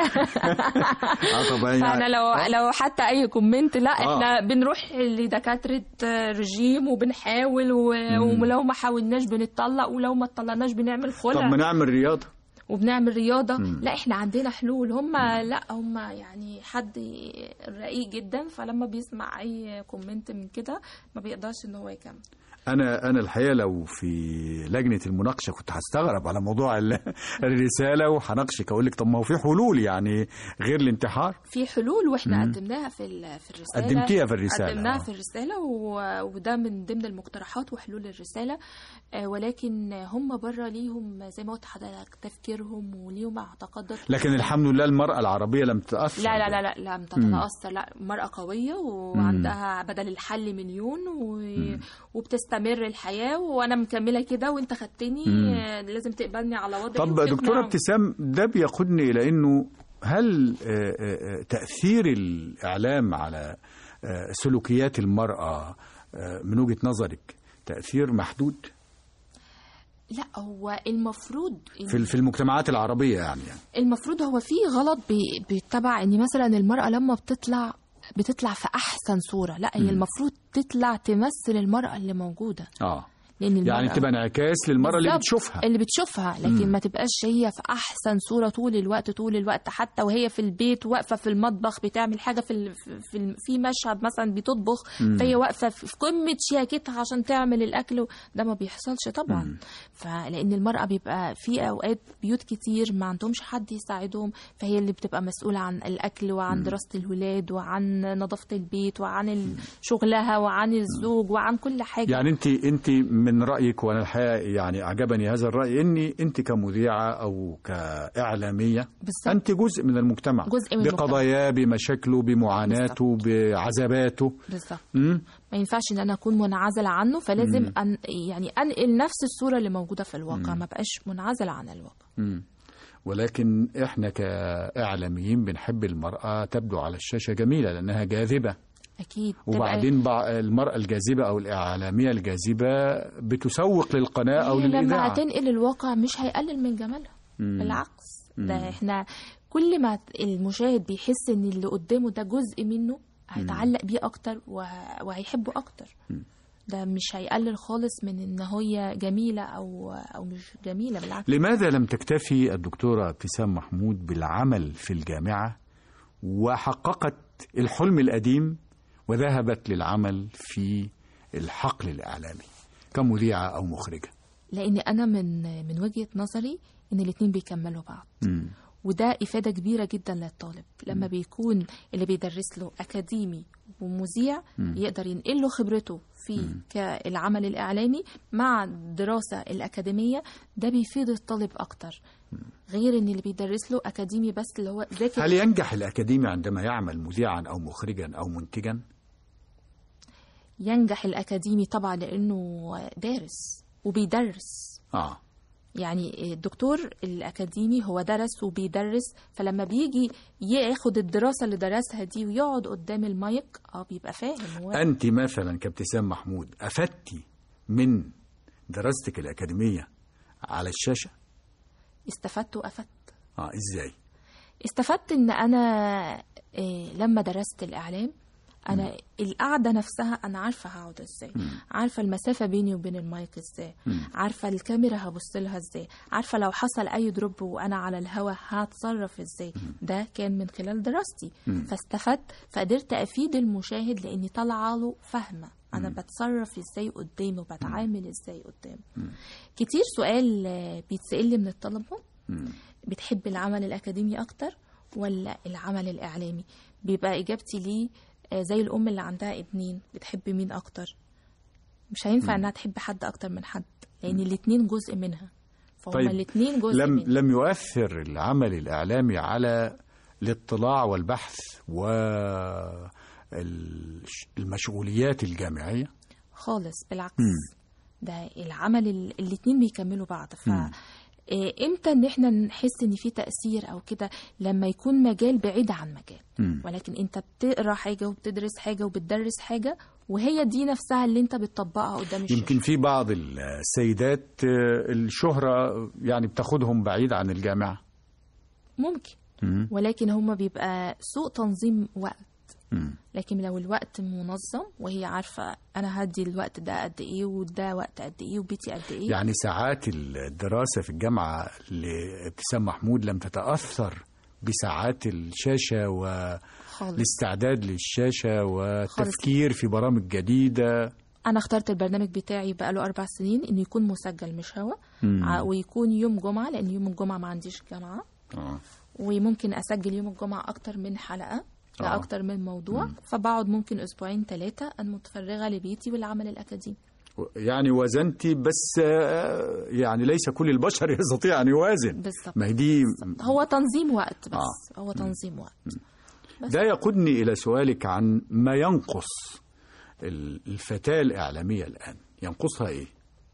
اه طبعا فانا يعني لو لو حتى اي كومنت لا آه. احنا بنروح لدكاتره رجيم وبنحاول و- ولو ما حاولناش بنتطلق ولو ما اتطلقناش بنعمل طب ما خلع نعمل رياضه وبنعمل رياضه مم. لا احنا عندنا حلول هم لا هم يعني حد رقيق جدا فلما بيسمع اي كومنت من كده ما بيقدرش ان هو يكمل انا انا الحقيقه لو في لجنه المناقشه كنت هستغرب على موضوع ال- الرساله وهناقشك اقول لك طب ما هو في حلول يعني غير الانتحار في حلول واحنا مم. قدمناها في ال- في الرساله قدمتيها في الرسالة، قدمناها آه. في الرساله و- وده من ضمن المقترحات وحلول الرساله آه، ولكن هم بره ليهم زي ما قلت لحضرتك تفكيرهم وليهم اعتقادات لكن الحمد لله المراه العربيه لم تتاثر لا لا لا لا لم تتأثر لا مرأة قوية وعندها بدل الحل مليون و... وبتستمر الحياة وأنا مكملة كده وأنت خدتني مم. آه، لازم تقبلني على وضعي طب وتقنع- دكتوره ابتسام ده بيقودني الى انه هل آه، آه، آه، تاثير الاعلام على آه، سلوكيات المراه آه، من وجهه نظرك تاثير محدود لا هو المفروض إن- في في المجتمعات العربيه يعني, يعني. المفروض هو في غلط بي- بيتبع ان مثلا المرأة لما بتطلع بتطلع في احسن صورة لا هي مم. المفروض تطلع تمثل المرأة اللي موجودة اه لان المرأة يعني تبقى انعكاس للمراه اللي بالظبط. بتشوفها اللي بتشوفها لكن مم. ما تبقاش هي في احسن صوره طول الوقت طول الوقت حتى وهي في البيت واقفه في المطبخ بتعمل حاجه في ال- في ال- في مشهد مثلا بتطبخ مم. فهي واقفه في قمه شياكتها عشان تعمل الاكل ده ما بيحصلش طبعا مم. فلان المراه بيبقى في اوقات بيوت كتير ما عندهمش حد يساعدهم فهي اللي بتبقى مسؤوله عن الاكل وعن دراسه الولاد وعن نظافه البيت وعن ال- شغلها وعن الزوج وعن كل حاجه يعني انت انت من رايك وانا الحقيقه يعني اعجبني هذا الراي اني انت كمذيعه او كاعلاميه بالظبط. انت جزء من المجتمع جزء من المجتمع. بقضاياه بمشاكله بمعاناته بعذاباته بالظبط مم؟ ما ينفعش ان انا اكون منعزله عنه فلازم أن يعني انقل نفس الصوره اللي موجوده في الواقع ما بقاش منعزله عن الواقع مم. ولكن احنا كاعلاميين بنحب المراه تبدو على الشاشه جميله لانها جاذبه اكيد تبقى- وبعدين بع- المراه الجاذبه او الاعلاميه الجاذبه بتسوق للقناه او هي لما للاذاعه هتنقل الواقع مش هيقلل من جمالها مم. بالعكس مم. ده احنا كل ما المشاهد بيحس ان اللي قدامه ده جزء منه هيتعلق بيه اكتر وه- وهيحبه اكتر ده مش هيقلل خالص من ان هي جميله او او مش جميله بالعكس لماذا لم تكتفي الدكتورة ابتسام محمود بالعمل في الجامعة وحققت الحلم القديم وذهبت للعمل في الحقل الإعلامي كمذيعة أو مخرجة لان انا من من وجهه نظري ان الاتنين بيكملوا بعض مم. وده إفادة كبيرة جدا للطالب لما بيكون اللي بيدرس له أكاديمي ومذيع يقدر ينقل له خبرته في العمل الإعلامي مع الدراسة الأكاديمية ده بيفيد الطالب أكتر غير إن اللي بيدرس له أكاديمي بس اللي هو ذاكر هل ينجح الأكاديمي عندما يعمل مذيعا أو مخرجا أو منتجا؟ ينجح الأكاديمي طبعا لأنه دارس وبيدرس آه يعني الدكتور الأكاديمي هو درس وبيدرس فلما بيجي ياخد الدراسة اللي درسها دي ويقعد قدام المايك اه بيبقى فاهم هو أنت مثلا كابتسام محمود أفدتي من دراستك الأكاديمية على الشاشة؟ استفدت وأفدت آه إزاي؟ استفدت ان انا إيه لما درست الاعلام انا القعده نفسها انا عارفه هقعد ازاي عارفه المسافه بيني وبين المايك ازاي عارفه الكاميرا هبص لها ازاي عارفه لو حصل اي دروب وانا على الهوا هتصرف ازاي ده كان من خلال دراستي فاستفدت فقدرت افيد المشاهد لاني طالعه له فاهمه انا بتصرف ازاي قدامه وبتعامل ازاي قدامه كتير سؤال آه، بيتسال لي من الطلبه بتحب العمل الأكاديمي أكتر ولا العمل الإعلامي بيبقى إجابتي ليه آه، زي الأم اللي عندها ابنين بتحب مين أكتر مش هينفع إنها تحب حد أكتر من حد لأن الاتنين جزء منها فهم طيب، الاتنين جزء لم منها لم يؤثر العمل الإعلامي على الاطلاع والبحث والمشغوليات الجامعية خالص بالعكس ده العمل ال- الاتنين بيكملوا بعض ف آه، امتى ان احنا نحس ان في تاثير او كده لما يكون مجال بعيد عن مجال ولكن انت بتقرا حاجه وبتدرس حاجه وبتدرس حاجه وهي دي نفسها اللي انت بتطبقها قدام الشاشه يمكن في بعض السيدات آه، الشهرة يعني بتاخدهم بعيد عن الجامعة ممكن ولكن هما بيبقى سوء تنظيم وقت لكن لو الوقت منظم وهي عارفة أنا هدي الوقت ده قد إيه وده وقت قد إيه وبيتي قد إيه يعني ساعات الدراسة في الجامعة لابتسام محمود لم تتأثر بساعات الشاشة خالص والاستعداد للشاشة والتفكير في برامج جديدة أنا اخترت البرنامج بتاعي بقاله أربع سنين إنه يكون مسجل مش هوا ع- ويكون يوم جمعة لأن يوم الجمعة ما عنديش جامعة آه. وممكن أسجل يوم الجمعة أكتر من حلقة آه. لأكتر من موضوع فبقعد ممكن أسبوعين ثلاثة أنا متفرغة لبيتي والعمل الأكاديمي يعني وزنتي بس آه، يعني ليس كل البشر يستطيع أن يوازن بالظبط ما هي دي هو تنظيم وقت بس آه. هو تنظيم وقت بس. ده يقودني إلى سؤالك عن ما ينقص ال- الفتاة الإعلامية الآن ينقصها إيه؟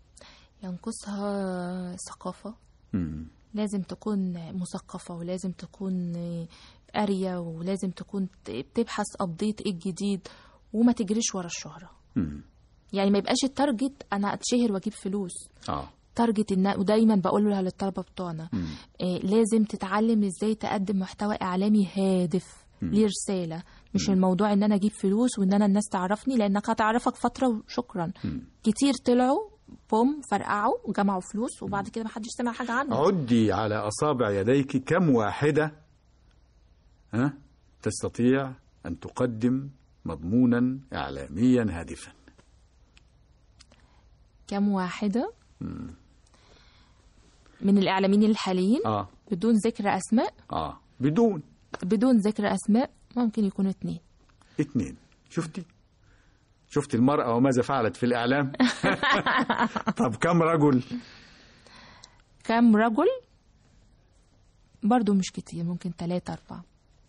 ينقصها ثقافة مم. لازم تكون مثقفة ولازم تكون قارية ولازم تكون ت- بتبحث أبديت إيه الجديد وما تجريش ورا الشهرة مم. يعني ما يبقاش التارجت أنا أتشهر وأجيب فلوس آه. تارجت إن ودايما بقولها للطلبة بتوعنا إيه لازم تتعلم إزاي تقدم محتوى إعلامي هادف ليه رسالة مش الموضوع إن أنا أجيب فلوس وإن أنا الناس تعرفني لأنك هتعرفك فترة وشكرا كتير طلعوا بوم فرقعوا وجمعوا فلوس وبعد كده محدش سمع حاجة عنهم عدي على أصابع يديك كم واحدة ها تستطيع أن تقدم مضمونا إعلاميا هادفا كم واحدة من الإعلاميين الحاليين آه بدون ذكر أسماء آه بدون بدون ذكر أسماء ممكن يكونوا اتنين اثنين شفتي شفت المرأة وماذا فعلت في الإعلام طب كم رجل كم رجل برضو مش كتير ممكن تلاتة أربعة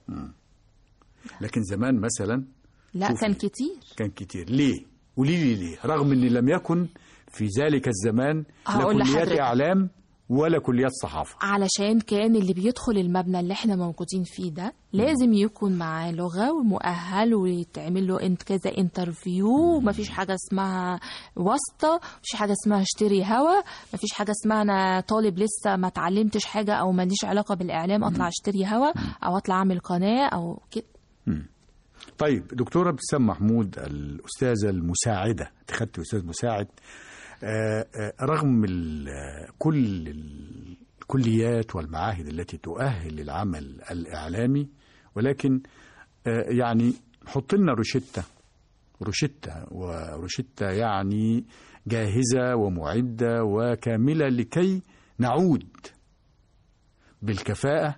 لكن زمان مثلا لا شوفي. كان كتير كان كتير ليه قولي لي ليه رغم ان لم يكن في ذلك الزمان لا هقول كليات لحضرتك. اعلام ولا كليات صحافه علشان كان اللي بيدخل المبنى اللي احنا موجودين فيه ده لازم يكون معاه لغة ومؤهل ويتعمل له انت كذا انترفيو مفيش حاجة اسمها واسطة مفيش حاجة اسمها اشتري هوا مفيش حاجة اسمها انا طالب لسه ما اتعلمتش حاجة او ماليش علاقة بالاعلام اطلع اشتري هوا او اطلع اعمل قناة او كده طيب دكتورة ابتسام محمود الأستاذة المساعدة اتخذت أستاذ مساعد آه، آه، رغم ال- آه، كل الكليات والمعاهد التي تؤهل للعمل الإعلامي ولكن آه، يعني حط لنا روشتة روشتة وروشتة يعني جاهزة ومعدة وكاملة لكي نعود بالكفاءة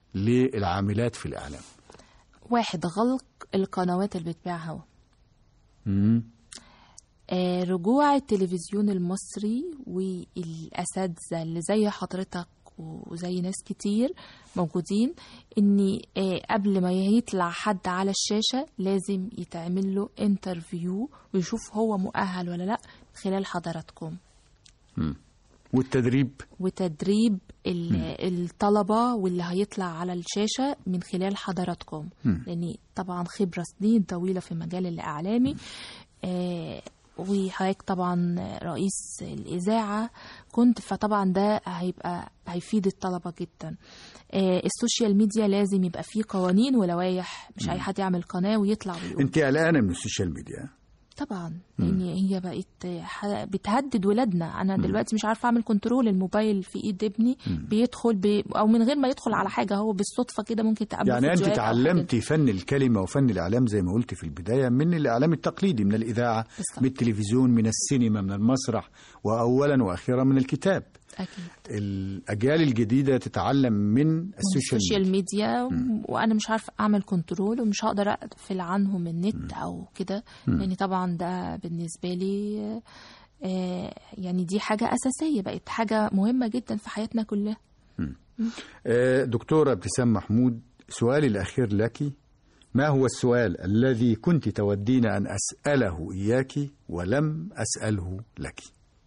للعاملات في الإعلام واحد غلق القنوات اللي بتبيع هوا مم. آه، رجوع التلفزيون المصري والاساتذه اللي زي حضرتك وزي ناس كتير موجودين ان آه، قبل ما يطلع حد على الشاشه لازم يتعمل له انترفيو ويشوف هو مؤهل ولا لا خلال حضراتكم والتدريب وتدريب ال- الطلبة واللي هيطلع على الشاشة من خلال حضراتكم لأن طبعا خبرة سنين طويلة في مجال الإعلامي آه، وحضرتك طبعا رئيس الإذاعة كنت فطبعا ده هيبقى هيفيد الطلبة جدا آه، السوشيال ميديا لازم يبقى فيه قوانين ولوائح مش أي حد يعمل قناة ويطلع ويقول انت قلقانه من السوشيال ميديا طبعا لان هي بقت ح- بتهدد ولادنا انا دلوقتي مش عارفه اعمل كنترول الموبايل في ايد ابني بيدخل بي او من غير ما يدخل على حاجه هو بالصدفه كده ممكن تقابله يعني انت فيديوهات أو حاجة. تعلمتي فن الكلمه وفن الاعلام زي ما قلت في البدايه من الاعلام التقليدي من الاذاعه بالظبط. من التلفزيون من السينما من المسرح واولا واخيرا من الكتاب اكيد الاجيال الجديده تتعلم من السوشيال السوشيال ميديا ميديا وانا مش عارفه اعمل كنترول ومش هقدر اقفل عنهم النت او كده لان طبعا ده بالنسبه لي آه، يعني دي حاجه اساسيه بقت حاجه مهمه جدا في حياتنا كلها آه، دكتورة ابتسام محمود سؤالي الأخير لك ما هو السؤال الذي كنت تودين أن أسأله إياك ولم أسأله لك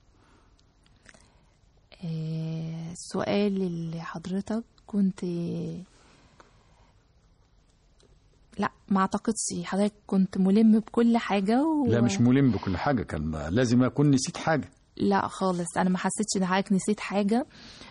آه، السؤال اللي حضرتك كنت لا ما اعتقدش حضرتك كنت ملم بكل حاجة و... لا مش ملم بكل حاجة كان ما- لازم أكون نسيت حاجة لا خالص انا ما حسيتش ان حضرتك نسيت حاجة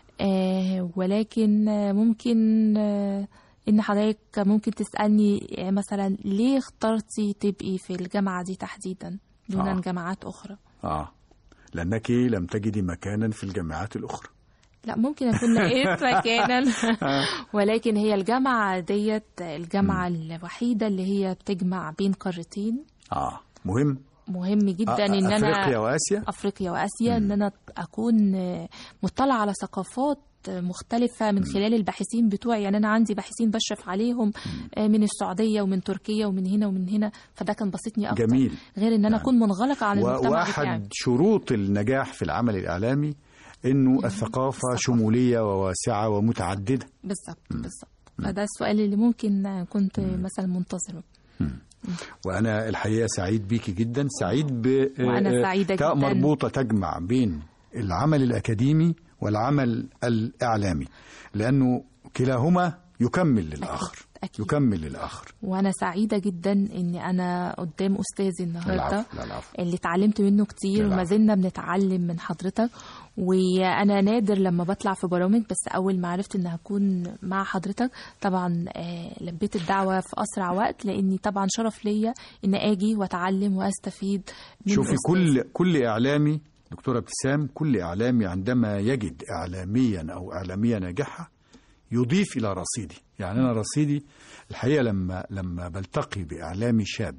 آه ولكن آه، ممكن آه ان حضرتك ممكن تسألني آه، مثلا ليه اخترتي تبقي في الجامعة دي تحديدا دون آه. جامعات اخرى آه لأنك لم تجدي مكانا في الجامعات الأخرى لا ممكن اكون لقيت مكانا ولكن هي الجامعه ديت الجامعه الوحيده اللي هي بتجمع بين قارتين آه مهم مهم جدا آه، ان انا أفريقيا وآسيا افريقيا واسيا ان انا اكون مطلع على ثقافات مختلفة من خلال الباحثين بتوعي يعني أنا عندي باحثين بشرف عليهم من السعودية ومن تركيا ومن هنا ومن هنا فده كان بسطني أكتر جميل. غير إن أنا أكون منغلقة عن المجتمع بتاعي وواحد شروط النجاح في العمل الإعلامي إنه الثقافة شمولية وواسعة ومتعددة بالظبط بالظبط فده السؤال اللي ممكن كنت مثلا منتظره وأنا الحقيقة سعيد بيكي جدا سعيد ب وأنا سعيدة تاء جداً. مربوطة تجمع بين العمل الأكاديمي والعمل الإعلامي لأنه كلاهما يكمل للآخر أكيد. يكمل للآخر وانا سعيده جدا اني انا قدام استاذي النهارده العفو، لا العفو. اللي اتعلمت منه كتير العفو. وما زلنا بنتعلم من حضرتك وانا نادر لما بطلع في برامج بس اول ما عرفت ان هكون مع حضرتك طبعا آه، لبيت الدعوه في اسرع وقت لاني طبعا شرف ليا ان اجي واتعلم واستفيد من شوفي أستاذ. كل كل إعلامي دكتورة ابتسام كل إعلامي عندما يجد إعلاميا أو إعلامية ناجحة يضيف إلى رصيدي يعني أنا رصيدي الحقيقة لما لما بلتقي بإعلامي شاب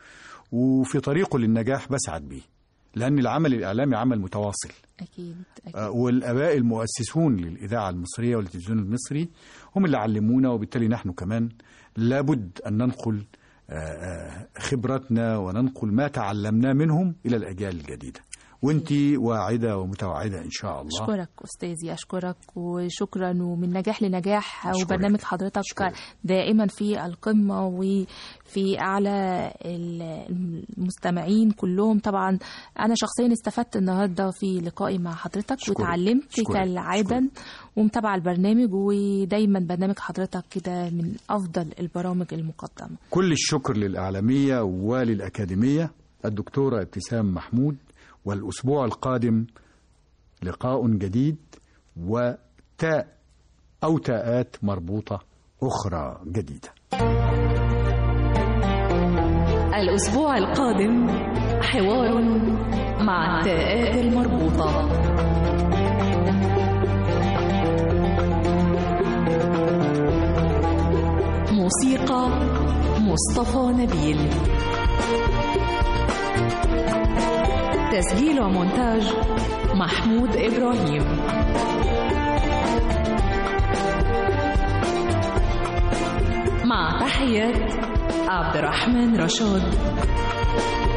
وفي طريقه للنجاح بسعد بيه لأن العمل الإعلامي عمل متواصل اكيد اكيد آه، والآباء المؤسسون للإذاعة المصرية والتلفزيون المصري هم اللي علمونا وبالتالي نحن كمان لابد أن ننقل آه، آه، خبرتنا وننقل ما تعلمناه منهم إلى الأجيال الجديدة وانت واعدة ومتوعدة إن شاء الله أشكرك أستاذي أشكرك وشكرا ومن نجاح لنجاح أشكرك. وبرنامج حضرتك أشكرك. دائما في القمة وفي أعلى ال- المستمعين كلهم طبعا أنا شخصيا استفدت النهاردة في لقائي مع حضرتك أشكرك. وتعلمت أشكرك. كالعادة أشكرك. ومتابعة البرنامج ودايما برنامج حضرتك كده من أفضل البرامج المقدمة كل الشكر للإعلامية وللأكاديمية الدكتورة ابتسام محمود والأسبوع القادم لقاء جديد وتاء أو تاءات مربوطة أخرى جديدة الأسبوع القادم حوار مع التاءات المربوطة موسيقى مصطفى نبيل تسجيل ومونتاج محمود إبراهيم مع تحيات عبد الرحمن رشاد